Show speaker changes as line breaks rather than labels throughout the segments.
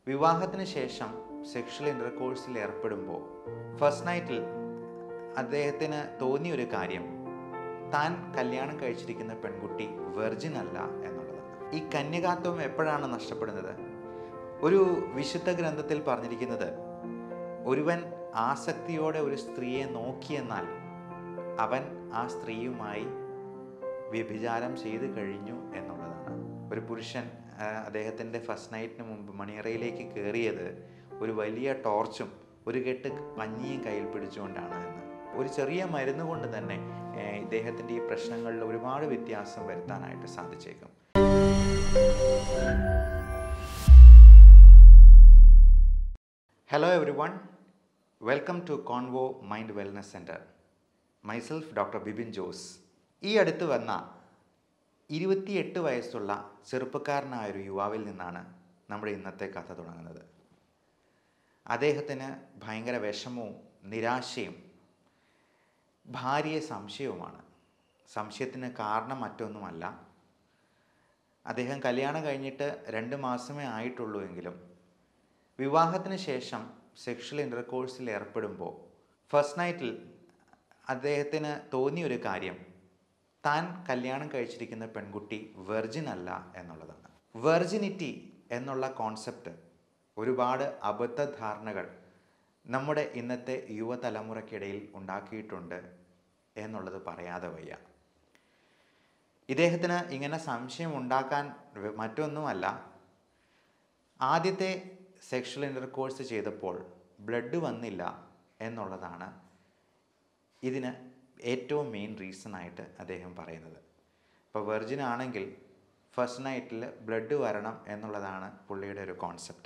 വിവാഹത്തിന് ശേഷം സെക്ഷൽ ഇൻ്റർകോഴ്സിൽ ഏർപ്പെടുമ്പോൾ ഫസ്റ്റ് നൈറ്റിൽ അദ്ദേഹത്തിന് തോന്നിയൊരു കാര്യം താൻ കല്യാണം കഴിച്ചിരിക്കുന്ന പെൺകുട്ടി വെർജിൻ അല്ല എന്നുള്ളതാണ് ഈ കന്യകാത്വം എപ്പോഴാണ് നഷ്ടപ്പെടുന്നത് ഒരു വിശുദ്ധ ഗ്രന്ഥത്തിൽ പറഞ്ഞിരിക്കുന്നത് ഒരുവൻ ആസക്തിയോടെ ഒരു സ്ത്രീയെ നോക്കിയെന്നാൽ അവൻ ആ സ്ത്രീയുമായി വ്യഭിചാരം ചെയ്തു കഴിഞ്ഞു എന്നുള്ളതാണ് ഒരു പുരുഷൻ ആ, അദ്ദേഹത്തിൻ്റെ ഫസ്റ്റ് നൈറ്റിന് മുമ്പ് മണിയറയിലേക്ക് കയറിയത് ഒരു വലിയ ടോർച്ചും ഒരു കെട്ട് പഞ്ഞിയും കയ്യിൽ പിടിച്ചുകൊണ്ടാണ് എന്ന് ഒരു ചെറിയ മരുന്ന് കൊണ്ട് തന്നെ ഏ, ഇദ്ദേഹത്തിൻ്റെ ഈ പ്രശ്നങ്ങളിൽ ഒരുപാട് വ്യത്യാസം വരുത്താനായിട്ട് സാധിച്ചേക്കും hello everyone welcome to Convo Mind wellness centre myself doctor Bibin Jose ഈ അടുത്ത് വന്ന ഇരുപത്തിയെട്ട് വയസ്സുള്ള ചെറുപ്പക്കാരനായ ഒരു യുവാവിൽ നിന്നാണ് നമ്മുടെ ഇന്നത്തെ കഥ തുടങ്ങുന്നത് അദ്ദേഹത്തിന് ഭയങ്കര വിഷമവും നിരാശയും ഭാര്യയെ സംശയവുമാണ് സംശയത്തിന് കാരണം മറ്റൊന്നുമല്ല അദ്ദേഹം കല്യാണം കഴിഞ്ഞിട്ട് രണ്ട് മാസമേ ആയിട്ടുള്ളൂ എങ്കിലും വിവാഹത്തിന് ശേഷം സെക്ഷൽ ഇൻ്റർകോഴ്സിൽ ഏർപ്പെടുമ്പോൾ ഫസ്റ്റ് നൈറ്റിൽ അദ്ദേഹത്തിന് തോന്നിയൊരു കാര്യം താൻ കല്യാണം കഴിച്ചിരിക്കുന്ന പെൺകുട്ടി വെർജിൻ അല്ല എന്നുള്ളതാണ് വെർജിനിറ്റി എന്നുള്ള കോൺസെപ്റ്റ് ഒരുപാട് അബദ്ധധാരണകൾ നമ്മുടെ ഇന്നത്തെ യുവതലമുറയ്ക്കിടയിൽ ഉണ്ടാക്കിയിട്ടുണ്ട് എന്നുള്ളത് പറയാതെ വയ്യ ഇദ്ദേഹത്തിന് ഇങ്ങനെ സംശയം ഉണ്ടാക്കാൻ വ- മറ്റൊന്നുമല്ല ആദ്യത്തെ സെക്ഷൽ ഇൻ്റർകോഴ്സ് ചെയ്തപ്പോൾ ബ്ലഡ് വന്നില്ല എന്നുള്ളതാണ് ഇതിന് ഏറ്റവും മെയിൻ റീസൺ ആയിട്ട് അദ്ദേഹം പറയുന്നത് ഇപ്പോൾ വെർജിൻ ആണെങ്കിൽ ഫസ്റ്റ് നൈറ്റിൽ ബ്ലഡ് വരണം എന്നുള്ളതാണ് പുള്ളിയുടെ ഒരു കോൺസെപ്റ്റ്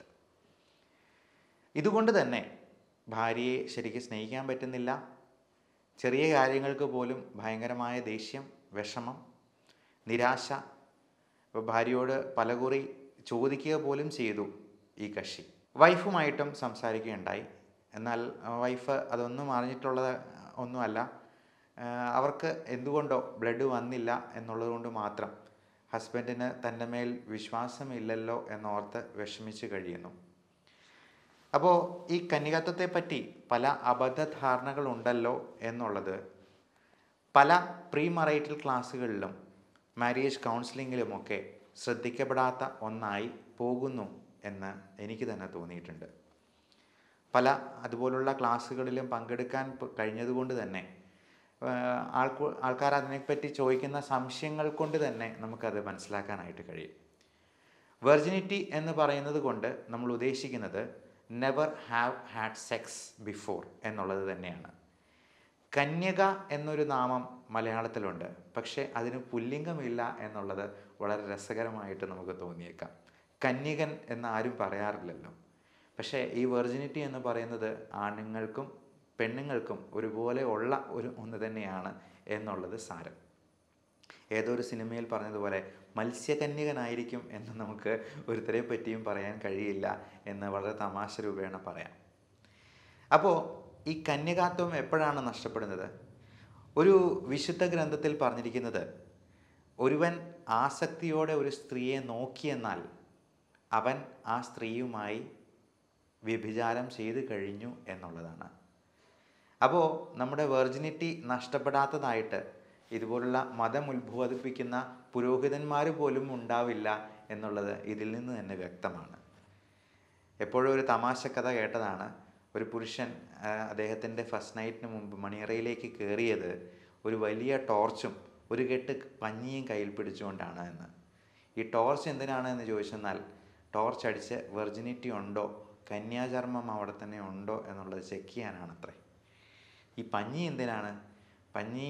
ഇതുകൊണ്ട് തന്നെ ഭാര്യയെ ശരിക്കും സ്നേഹിക്കാൻ പറ്റുന്നില്ല ചെറിയ കാര്യങ്ങൾക്ക് പോലും ഭയങ്കരമായ ദേഷ്യം വിഷമം നിരാശ ഇപ്പോൾ ഭാര്യയോട് പലകുറി ചോദിക്കുക പോലും ചെയ്തു ഈ കക്ഷി വൈഫുമായിട്ടും സംസാരിക്കുകയുണ്ടായി എന്നാൽ ആ, വൈഫ് അതൊന്നും അറിഞ്ഞിട്ടുള്ളത് ഒന്നുമല്ല ആ, അവർക്ക് എന്തുകൊണ്ടോ ബ്ലഡ് വന്നില്ല എന്നുള്ളത് കൊണ്ട് മാത്രം ഹസ്ബൻഡിന് തൻ്റെ മേൽ വിശ്വാസമില്ലല്ലോ എന്നോർത്ത് വിഷമിച്ച് കഴിയുന്നു അപ്പോൾ ഈ കന്യകത്വത്തെ പറ്റി പല അബദ്ധധാരണകളുണ്ടല്ലോ എന്നുള്ളത് പല പ്രീ മറൈറ്റൽ ക്ലാസ്സുകളിലും മാരേജ് കൗൺസിലിങ്ങിലുമൊക്കെ ശ്രദ്ധിക്കപ്പെടാത്ത ഒന്നായി പോകുന്നു എന്ന് എനിക്ക് തന്നെ തോന്നിയിട്ടുണ്ട് പല അതുപോലുള്ള ക്ലാസ്സുകളിലും പങ്കെടുക്കാൻ പ- കഴിഞ്ഞതുകൊണ്ട് തന്നെ ആഹ് ആൾക്കു ആൾക്കാർ അതിനെപ്പറ്റി ചോദിക്കുന്ന സംശയങ്ങൾ കൊണ്ട് തന്നെ നമുക്കത് മനസ്സിലാക്കാനായിട്ട് കഴിയും വെർജിനിറ്റി എന്ന് പറയുന്നത് കൊണ്ട് നമ്മൾ ഉദ്ദേശിക്കുന്നത് never have had sex before എന്നുള്ളത് തന്നെയാണ് കന്യക എന്നൊരു നാമം മലയാളത്തിലുണ്ട് പക്ഷേ അതിന് പുല്ലിംഗമില്ല എന്നുള്ളത് വളരെ രസകരമായിട്ട് നമുക്ക് തോന്നിയേക്കാം കന്യകൻ എന്ന് ആരും പറയാറില്ലല്ലോ പക്ഷേ ഈ വെർജിനിറ്റി എന്ന് പറയുന്നത് ആണുങ്ങൾക്കും പെണ്ണുങ്ങൾക്കും ഒരുപോലെ ഉള്ള ഒരു ഒന്ന് തന്നെയാണ് എന്നുള്ളത് സാരം ഏതോ ഒരു സിനിമയിൽ പറഞ്ഞതുപോലെ മത്സ്യകന്യകനായിരിക്കും എന്ന് നമുക്ക് ഒരുത്തരെ പറ്റിയും പറയാൻ കഴിയില്ല എന്ന് വളരെ തമാശ രൂപേണ പറയാം അപ്പോൾ ഈ കന്യകാത്വം എപ്പോഴാണ് നഷ്ടപ്പെടുന്നത് ഒരു വിശുദ്ധ ഗ്രന്ഥത്തിൽ പറഞ്ഞിരിക്കുന്നത് ഒരുവൻ ആസക്തിയോടെ ഒരു സ്ത്രീയെ നോക്കിയെന്നാൽ അവൻ ആ സ്ത്രീയുമായി വ്യഭിചാരം ചെയ്തു കഴിഞ്ഞു എന്നുള്ളതാണ് അപ്പോൾ നമ്മുടെ വെർജിനിറ്റി നഷ്ടപ്പെടാത്തതായിട്ട് ഇതുപോലുള്ള മതം ഉത്ബോധിപ്പിക്കുന്ന പുരോഹിതന്മാർ പോലും ഉണ്ടാവില്ല എന്നുള്ളത് ഇതിൽ നിന്ന് തന്നെ വ്യക്തമാണ് എപ്പോഴും ഒരു തമാശ കഥ കേട്ടതാണ് ഒരു പുരുഷൻ ആ, അദ്ദേഹത്തിൻ്റെ ഫസ്റ്റ് നൈറ്റിന് മുമ്പ് മണിയറയിലേക്ക് കയറിയത് ഒരു വലിയ ടോർച്ചും ഒരു കെട്ട് പഞ്ഞിയും കയ്യിൽ പിടിച്ചുകൊണ്ടാണ് എന്ന് ഈ ടോർച്ച് എന്തിനാണ് എന്ന് ചോദിച്ചെന്നാൽ ടോർച്ച് അടിച്ച് വെർജിനിറ്റി ഉണ്ടോ കന്യാചർമ്മം അവിടെ തന്നെ ഉണ്ടോ എന്നുള്ളത് ചെക്ക് ചെയ്യാനാണത്രേ ഈ പഞ്ഞി എന്തിനാണ് പഞ്ഞി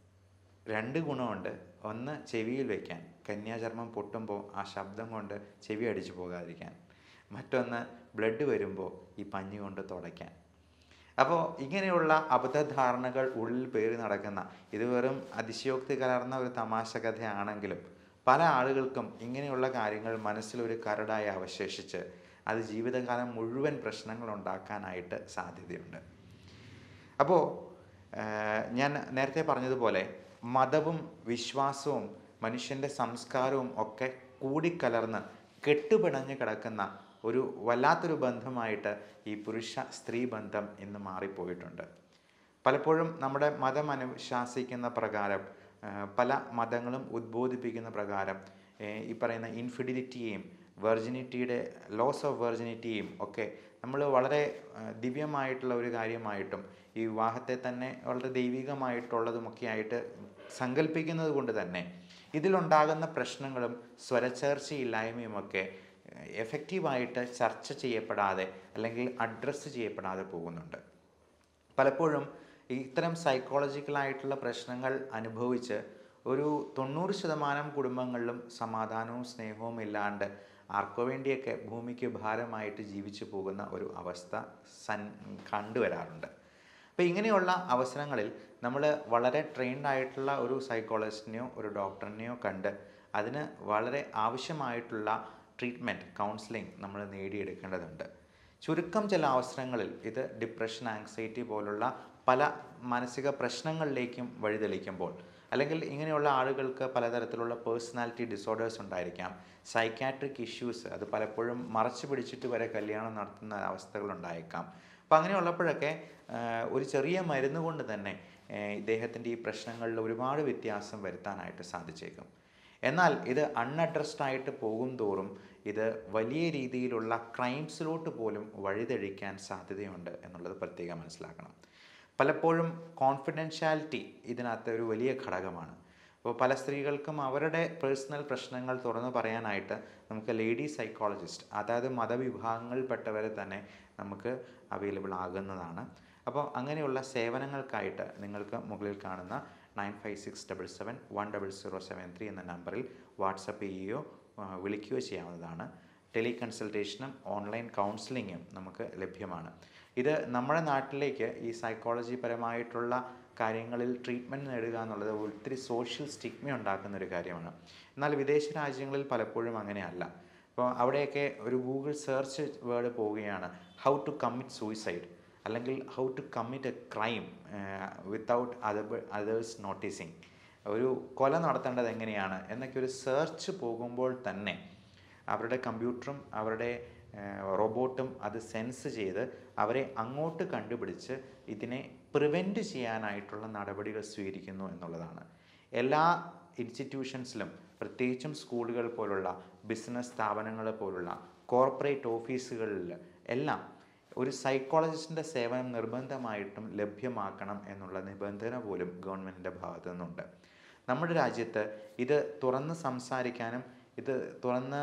രണ്ട് ഗുണമുണ്ട് ഒന്ന് ചെവിയിൽ വയ്ക്കാൻ കന്യാചർമ്മം പൊട്ടുമ്പോൾ ആ ശബ്ദം കൊണ്ട് ചെവി അടിച്ചു പോകാതിരിക്കാൻ മറ്റൊന്ന് ബ്ലഡ് വരുമ്പോൾ ഈ പഞ്ഞി കൊണ്ട് തുടയ്ക്കാൻ അപ്പോൾ ഇങ്ങനെയുള്ള അബദ്ധധാരണകൾ ഉള്ളിൽ പേറി നടക്കുന്ന ഇത് വെറും അതിശയോക്തി കലർന്ന ഒരു തമാശ കഥയാണെങ്കിലും പല ആളുകൾക്കും ഇങ്ങനെയുള്ള കാര്യങ്ങൾ മനസ്സിലൊരു കരടായി അവശേഷിച്ച് അത് ജീവിതകാലം മുഴുവൻ പ്രശ്നങ്ങൾ ഉണ്ടാക്കാനായിട്ട് സാധ്യതയുണ്ട് അപ്പോൾ ഞാൻ നേരത്തെ പറഞ്ഞതുപോലെ മതവും വിശ്വാസവും മനുഷ്യൻ്റെ സംസ്കാരവും ഒക്കെ കൂടിക്കലർന്ന് കെട്ടുപിണഞ്ഞ് കിടക്കുന്ന ഒരു വല്ലാത്തൊരു ബന്ധമായിട്ട് ഈ പുരുഷ സ്ത്രീ ബന്ധം ഇന്ന് മാറിപ്പോയിട്ടുണ്ട് പലപ്പോഴും നമ്മുടെ മതം അനുശാസിക്കുന്ന പ്രകാരം ആ, പല മതങ്ങളും ഉദ്ബോധിപ്പിക്കുന്ന പ്രകാരം ഏ, ഈ പറയുന്ന ഇൻഫിഡിലിറ്റിയെയും വെർജിനിറ്റിയുടെ ലോസ് ഓഫ് വെർജിനിറ്റിയും ഒക്കെ നമ്മൾ വളരെ ആ, ദിവ്യമായിട്ടുള്ള ഒരു കാര്യമായിട്ടും ഈ വിവാഹത്തെ തന്നെ വളരെ ദൈവികമായിട്ടുള്ളതുമൊക്കെ ആയിട്ട് സങ്കല്പിക്കുന്നത് കൊണ്ട് തന്നെ ഇതിലുണ്ടാകുന്ന പ്രശ്നങ്ങളും സ്വരച്ചേർച്ചയില്ലായ്മയുമൊക്കെ എഫക്റ്റീവായിട്ട് ചർച്ച ചെയ്യപ്പെടാതെ അല്ലെങ്കിൽ അഡ്രസ്സ് ചെയ്യപ്പെടാതെ പോകുന്നുണ്ട് പലപ്പോഴും ഇത്തരം സൈക്കോളജിക്കലായിട്ടുള്ള പ്രശ്നങ്ങൾ അനുഭവിച്ച് ഒരു തൊണ്ണൂറ് ശതമാനം കുടുംബങ്ങളിലും സമാധാനവും സ്നേഹവും ഇല്ലാണ്ട് ആർക്കോ വേണ്ടിയൊക്കെ ഭൂമിക്ക് ഭാരമായിട്ട് ജീവിച്ചു പോകുന്ന ഒരു അവസ്ഥ സൻ കണ്ടുവരാറുണ്ട് അപ്പോൾ ഇങ്ങനെയുള്ള അവസരങ്ങളിൽ നമ്മൾ വളരെ ട്രെയിൻഡ് ആയിട്ടുള്ള ഒരു സൈക്കോളജിസ്റ്റിനെയോ ഒരു ഡോക്ടറിനെയോ കണ്ട് അതിന് വളരെ ആവശ്യമായിട്ടുള്ള ട്രീറ്റ്മെൻറ്റ് കൗൺസിലിംഗ് നമ്മൾ നേടിയെടുക്കേണ്ടതുണ്ട് ചുരുക്കം ചില അവസരങ്ങളിൽ ഇത് ഡിപ്രഷൻ ആങ്സൈറ്റി പോലുള്ള പല മാനസിക പ്രശ്നങ്ങളിലേക്കും വഴിതെളിക്കുമ്പോൾ അല്ലെങ്കിൽ ഇങ്ങനെയുള്ള ആളുകൾക്ക് പലതരത്തിലുള്ള പേഴ്സണാലിറ്റി ഡിസോർഡേഴ്സ് ഉണ്ടായിരിക്കാം സൈക്കാട്രിക് ഇഷ്യൂസ് അത് പലപ്പോഴും മറച്ചു പിടിച്ചിട്ട് വരെ കല്യാണം നടത്തുന്ന അവസ്ഥകളുണ്ടായേക്കാം അപ്പം അങ്ങനെയുള്ളപ്പോഴൊക്കെ ആഹ്, ഒരു ചെറിയ മരുന്ന് കൊണ്ട് തന്നെ ആഹ്, ഇദ്ദേഹത്തിൻ്റെ ഈ പ്രശ്നങ്ങളിൽ ഒരുപാട് വ്യത്യാസം വരുത്താനായിട്ട് സാധിച്ചേക്കും എന്നാൽ ഇത് അൺഅഡ്രസ്ഡ് ആയിട്ട് പോകും തോറും ഇത് വലിയ രീതിയിലുള്ള ക്രൈംസിലോട്ട് പോലും വഴിതെളിക്കാൻ സാധ്യതയുണ്ട് എന്നുള്ളത് പ്രത്യേകം മനസ്സിലാക്കണം പലപ്പോഴും കോൺഫിഡൻഷ്യാലിറ്റി ഇതിനകത്ത് ഒരു വലിയ ഘടകമാണ് അപ്പോൾ പല സ്ത്രീകൾക്കും അവരുടെ പേഴ്സണൽ പ്രശ്നങ്ങൾ തുറന്നു പറയാനായിട്ട് നമുക്ക് ലേഡി സൈക്കോളജിസ്റ്റ് അതായത് മതവിഭാഗങ്ങളിൽപ്പെട്ടവരെ തന്നെ നമുക്ക് അവൈലബിൾ ആകുന്നതാണ് അപ്പോൾ അങ്ങനെയുള്ള സേവനങ്ങൾക്കായിട്ട് നിങ്ങൾക്ക് മുകളിൽ കാണുന്ന nine five six double seven one double zero seven three എന്ന നമ്പറിൽ വാട്സപ്പ് ചെയ്യുകയോ ആ, വിളിക്കുകയോ ചെയ്യാവുന്നതാണ് ടെലി കൺസൾട്ടേഷനും ഓൺലൈൻ കൗൺസിലിങ്ങും നമുക്ക് ലഭ്യമാണ് ഇത് നമ്മുടെ നാട്ടിലേക്ക് ഈ സൈക്കോളജി പരമായിട്ടുള്ള കാര്യങ്ങളിൽ ട്രീറ്റ്മെൻറ്റ് നേടുക എന്നുള്ളത് ഒത്തിരി സോഷ്യൽ സ്റ്റിഗ്മ ഉണ്ടാക്കുന്ന ഒരു കാര്യമാണ് എന്നാൽ വിദേശ രാജ്യങ്ങളിൽ പലപ്പോഴും അങ്ങനെയല്ല അപ്പോൾ അവിടെയൊക്കെ ഒരു ഗൂഗിൾ സെർച്ച് വേർഡ് പോവുകയാണ് ഹൗ ടു കമ്മിറ്റ് സൂയിസൈഡ് അല്ലെങ്കിൽ how to commit a crime without other others noticing ഒരു കൊല നടത്തേണ്ടത് എങ്ങനെയാണ് എന്നൊക്കെ ഒരു സെർച്ച് പോകുമ്പോൾ തന്നെ അവരുടെ കമ്പ്യൂട്ടറും അവരുടെ റോബോട്ടും അത് സെൻസ് ചെയ്ത് അവരെ അങ്ങോട്ട് കണ്ടുപിടിച്ച് ഇതിനെ പ്രിവെൻറ്റ് ചെയ്യാനായിട്ടുള്ള നടപടികൾ സ്വീകരിക്കുന്നു എന്നുള്ളതാണ് എല്ലാ ഇൻസ്റ്റിറ്റ്യൂഷൻസിലും പ്രത്യേകിച്ചും സ്കൂളുകൾ പോലുള്ള ബിസിനസ് സ്ഥാപനങ്ങൾ പോലുള്ള കോർപ്പറേറ്റ് ഓഫീസുകളിൽ എല്ലാം ഒരു സൈക്കോളജിസ്റ്റിൻ്റെ സേവനം നിർബന്ധമായിട്ടും ലഭ്യമാക്കണം എന്നുള്ള നിബന്ധന പോലും ഗവൺമെൻറ്റിൻ്റെ ഭാഗത്തു നിന്നുണ്ട് നമ്മുടെ രാജ്യത്ത് ഇത് തുറന്ന് സംസാരിക്കാനും ഇത് തുറന്ന്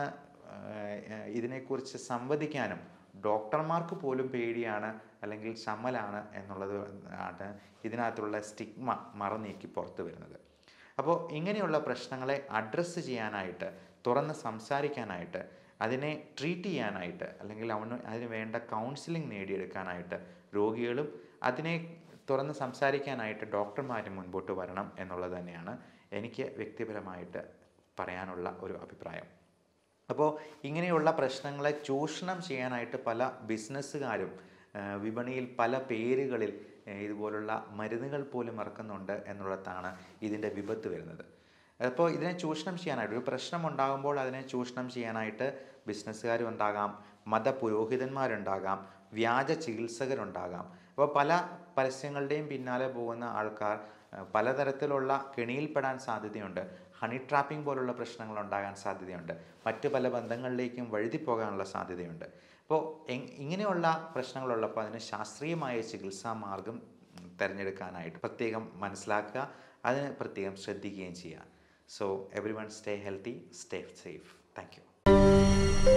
ഏഹ്, ഇതിനെക്കുറിച്ച് സംവദിക്കാനും ഡോക്ടർമാർക്ക് പോലും പേടിയാണ് അല്ലെങ്കിൽ ചമ്മലാണ് എന്നുള്ളത് ആണ് ഇതിനകത്തുള്ള സ്റ്റിഗ്മ മറനീക്കി പുറത്തു വരുന്നത് അപ്പോൾ ഇങ്ങനെയുള്ള പ്രശ്നങ്ങളെ അഡ്രസ്സ് ചെയ്യാനായിട്ട് തുറന്ന് സംസാരിക്കാനായിട്ട് അതിനെ ട്രീറ്റ് ചെയ്യാനായിട്ട് അല്ലെങ്കിൽ അവന് അതിന് വേണ്ട കൗൺസിലിംഗ് നേടിയെടുക്കാനായിട്ട് രോഗികളും അതിനെ തുറന്ന് സംസാരിക്കാനായിട്ട് ഡോക്ടർമാരും മുൻപോട്ട് വരണം എന്നുള്ളത് തന്നെയാണ് എനിക്ക് വ്യക്തിപരമായിട്ട് പറയാനുള്ള ഒരു അഭിപ്രായം അപ്പോൾ ഇങ്ങനെയുള്ള പ്രശ്നങ്ങളെ ചൂഷണം ചെയ്യാനായിട്ട് പല ബിസിനസ്സുകാരും ആ, വിപണിയിൽ പല പേരുകളിൽ ആ, ഇതുപോലുള്ള മരുന്നുകൾ പോലും ഇറക്കുന്നുണ്ട് എന്നുള്ളതാണ് ഇതിൻ്റെ വിപത്ത് വരുന്നത് അപ്പോൾ ഇതിനെ ചൂഷണം ചെയ്യാനായിട്ട് ഒരു പ്രശ്നം ഉണ്ടാകുമ്പോൾ അതിനെ ചൂഷണം ചെയ്യാനായിട്ട് ബിസിനസ്സുകാരും ഉണ്ടാകാം മതപുരോഹിതന്മാരുണ്ടാകാം വ്യാജ ചികിത്സകരുണ്ടാകാം അപ്പോൾ പല പരസ്യങ്ങളുടെയും പിന്നാലെ പോകുന്ന ആൾക്കാർ ആ, പലതരത്തിലുള്ള കെണിയിൽപ്പെടാൻ സാധ്യതയുണ്ട് ഹണി ട്രാപ്പിംഗ് പോലുള്ള പ്രശ്നങ്ങൾ ഉണ്ടാകാൻ സാധ്യതയുണ്ട് മറ്റു പല ബന്ധങ്ങളിലേക്കും വഴുതി പോകാനുള്ള സാധ്യതയുണ്ട് അപ്പോൾ എങ്- ഇങ്ങനെയുള്ള പ്രശ്നങ്ങളുള്ളപ്പോൾ അതിന് ശാസ്ത്രീയമായ ചികിത്സാ മാർഗം ഉം, തിരഞ്ഞെടുക്കാനായിട്ട് പ്രത്യേകം മനസ്സിലാക്കുക അതിന് പ്രത്യേകം ശ്രദ്ധിക്കുകയും ചെയ്യുക so everyone stay healthy stay safe thank U